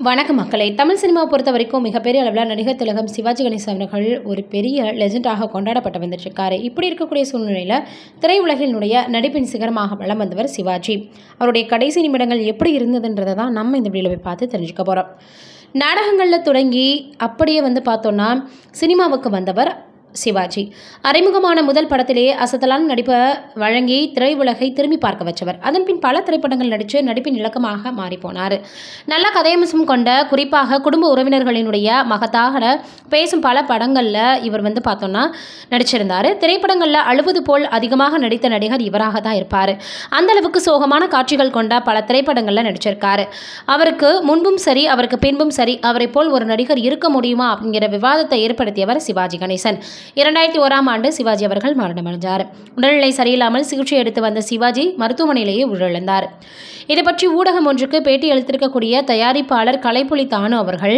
வணக்கம் மக்களை தமிழ் சினிமா பொறுத்த வரைக்கும் மிகப்பெரிய அளவில் நடிகர் திலகம் சிவாஜி கணேசன் அவர்கள் ஒரு பெரிய லெஜெண்டாக கொண்டாடப்பட்டு வந்துட்டுருக்காரு இப்படி இருக்கக்கூடிய சூழ்நிலையில் திரையுலகினுடைய நடிப்பின் சிகரமாக வலம் வந்தவர் சிவாஜி அவருடைய கடைசி நிமிடங்கள் எப்படி இருந்ததுன்றதை தான் நம்ம இந்த வீடியோவில் போய் பார்த்து தெரிஞ்சுக்க போகிறோம் நாடகங்களில் தொடங்கி அப்படியே வந்து பார்த்தோன்னா சினிமாவுக்கு வந்தவர் சிவாஜி அறிமுகமான முதல் படத்திலேயே அசத்தலான நடிப்பை வழங்கி திரையுலகை திரும்பி பார்க்க வச்சவர் அதன் பின் பல திரைப்படங்கள் நடித்து நடிப்பின் இலக்கமாக மாறிப்போனார் நல்ல கதையம்சம் கொண்ட குறிப்பாக குடும்ப உறவினர்களினுடைய மகத்தாக பேசும் பல படங்களில் இவர் வந்து பார்த்தோன்னா நடிச்சிருந்தார் திரைப்படங்களில் அழுவது போல் அதிகமாக நடித்த நடிகர் இவராக தான் இருப்பார் அந்த அளவுக்கு சோகமான காட்சிகள் கொண்ட பல திரைப்படங்களில் நடிச்சிருக்காரு அவருக்கு முன்பும் சரி அவருக்கு பின்பும் சரி அவரை போல் ஒரு நடிகர் இருக்க முடியுமா அப்படிங்கிற விவாதத்தை ஏற்படுத்தியவர் சிவாஜி கணேசன் இரண்டாயிரத்தி ஓராம் ஆண்டு சிவாஜி அவர்கள் மரணமடைந்தார் உடல்நிலை சரியில்லாமல் சிகிச்சை எடுத்து வந்த சிவாஜி மருத்துவமனையிலேயே உயிரிழந்தார் இதை பற்றி ஊடகம் ஒன்றுக்கு பேட்டி அளித்திருக்கக்கூடிய தயாரிப்பாளர் கலைப்புலி தானு அவர்கள்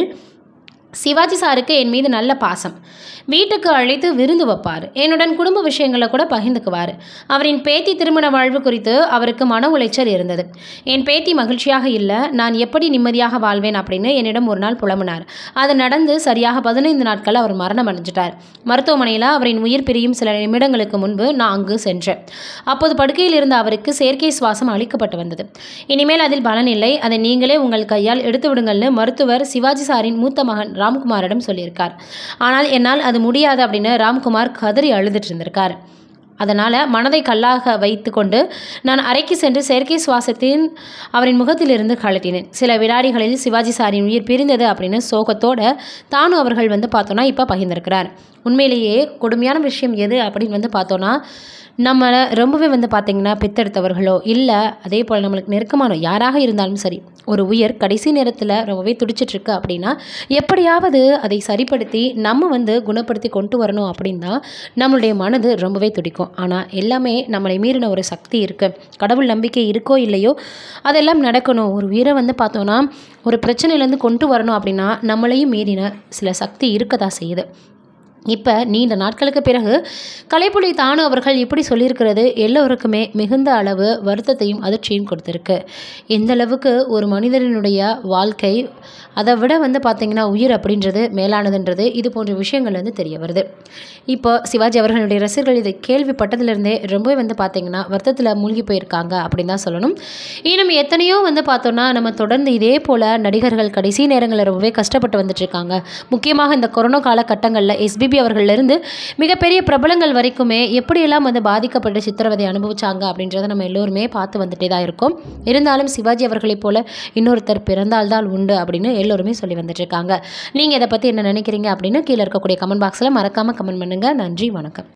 சிவாஜி சாருக்கு என் மீது நல்ல பாசம் வீட்டுக்கு அழைத்து விருந்து வைப்பார் என்னுடன் குடும்ப விஷயங்களை கூட பகிர்ந்துக்குவார் அவரின் பேத்தி திருமண வாழ்வு குறித்து அவருக்கு மன உளைச்சல் இருந்தது என் பேத்தி மகிழ்ச்சியாக இல்லை நான் எப்படி நிம்மதியாக வாழ்வேன் அப்படின்னு என்னிடம் ஒரு நாள் புலம்பினார் அது நடந்து சரியாக பதினைந்து நாட்கள் அவர் மரணம் அடைஞ்சிட்டார் மருத்துவமனையில் அவரின் உயிர் பிரியும் சில நிமிடங்களுக்கு முன்பு நான் அங்கு சென்றேன் அப்போது படுக்கையில் இருந்த அவருக்கு செயற்கை சுவாசம் அளிக்கப்பட்டு வந்தது இனிமேல் அதில் பலன் இல்லை அதை நீங்களே உங்கள் கையால் எடுத்து விடுங்கள்னு மருத்துவர் சிவாஜி சாரின் மூத்த மகன் ராம்குமாரிடம் சொல்லியிருக்கார் ஆனால் என்னால் அது முடியாது அப்படின்னு ராம்குமார் கதறி அழுதுட்டு இருந்திருக்கார் அதனால் மனதை கல்லாக வைத்து கொண்டு நான் அறைக்கு சென்று செயற்கை சுவாசத்தின் அவரின் முகத்திலிருந்து கழட்டினேன் சில வினாடிகளில் சிவாஜி சாரின் உயிர் பிரிந்தது அப்படின்னு சோகத்தோட தானும் அவர்கள் வந்து பார்த்தோன்னா இப்போ பகிர்ந்திருக்கிறார் உண்மையிலேயே கொடுமையான விஷயம் எது அப்படின்னு வந்து பார்த்தோன்னா நம்மளை ரொம்பவே வந்து பார்த்திங்கன்னா பெத்தெடுத்தவர்களோ இல்லை அதே போல் நம்மளுக்கு நெருக்கமான யாராக இருந்தாலும் சரி ஒரு உயிர் கடைசி நேரத்தில் ரொம்பவே துடிச்சிட்ருக்கு அப்படின்னா எப்படியாவது அதை சரிப்படுத்தி நம்ம வந்து குணப்படுத்தி கொண்டு வரணும் அப்படின்னு தான் நம்மளுடைய மனது ரொம்பவே துடிக்கும் ஆனால் எல்லாமே நம்மளை மீறின ஒரு சக்தி இருக்குது கடவுள் நம்பிக்கை இருக்கோ இல்லையோ அதெல்லாம் நடக்கணும் ஒரு உயிரை வந்து பார்த்தோன்னா ஒரு பிரச்சனையிலேருந்து கொண்டு வரணும் அப்படின்னா நம்மளையும் மீறின சில சக்தி இருக்க தான் செய்யுது இப்போ நீண்ட நாட்களுக்கு பிறகு கலைப்புலி தானு அவர்கள் இப்படி சொல்லியிருக்கிறது எல்லோருக்குமே மிகுந்த அளவு வருத்தத்தையும் அதிர்ச்சியும் கொடுத்துருக்கு எந்த அளவுக்கு ஒரு மனிதனுடைய வாழ்க்கை அதை விட வந்து பார்த்திங்கன்னா உயிர் அப்படின்றது மேலானதுன்றது இது போன்ற விஷயங்கள் வந்து தெரிய வருது இப்போ சிவாஜி அவர்களுடைய ரசிகர்கள் இதை கேள்விப்பட்டதுலேருந்தே ரொம்பவே வந்து பார்த்திங்கன்னா வருத்தத்தில் மூழ்கி போயிருக்காங்க அப்படின்னு தான் சொல்லணும் இன்னும் எத்தனையோ வந்து பார்த்தோன்னா நம்ம தொடர்ந்து இதே போல் நடிகர்கள் கடைசி நேரங்களில் ரொம்பவே கஷ்டப்பட்டு வந்துட்டுருக்காங்க முக்கியமாக இந்த கொரோனா காலகட்டங்களில் எஸ்பிபி அவர்களிருந்து மிகப்பெரிய பிரபலங்கள் வரைக்குமே எப்படியெல்லாம் வந்து பாதிக்கப்பட்டு சித்திரவதை அனுபவிச்சாங்க அப்படின்றத நம்ம எல்லோருமே பார்த்து வந்துட்டே தான் இருக்கோம் இருந்தாலும் சிவாஜி அவர்களைப் போல இன்னொருத்தர் பிறந்தால்தான் உண்டு அப்படின்னு எல்லோருமே சொல்லி வந்துட்டுருக்காங்க நீங்கள் இதை பற்றி என்ன நினைக்கிறீங்க அப்படின்னு கீழே இருக்கக்கூடிய கமெண்ட் பாக்ஸில் மறக்காமல் கமெண்ட் பண்ணுங்கள் நன்றி வணக்கம்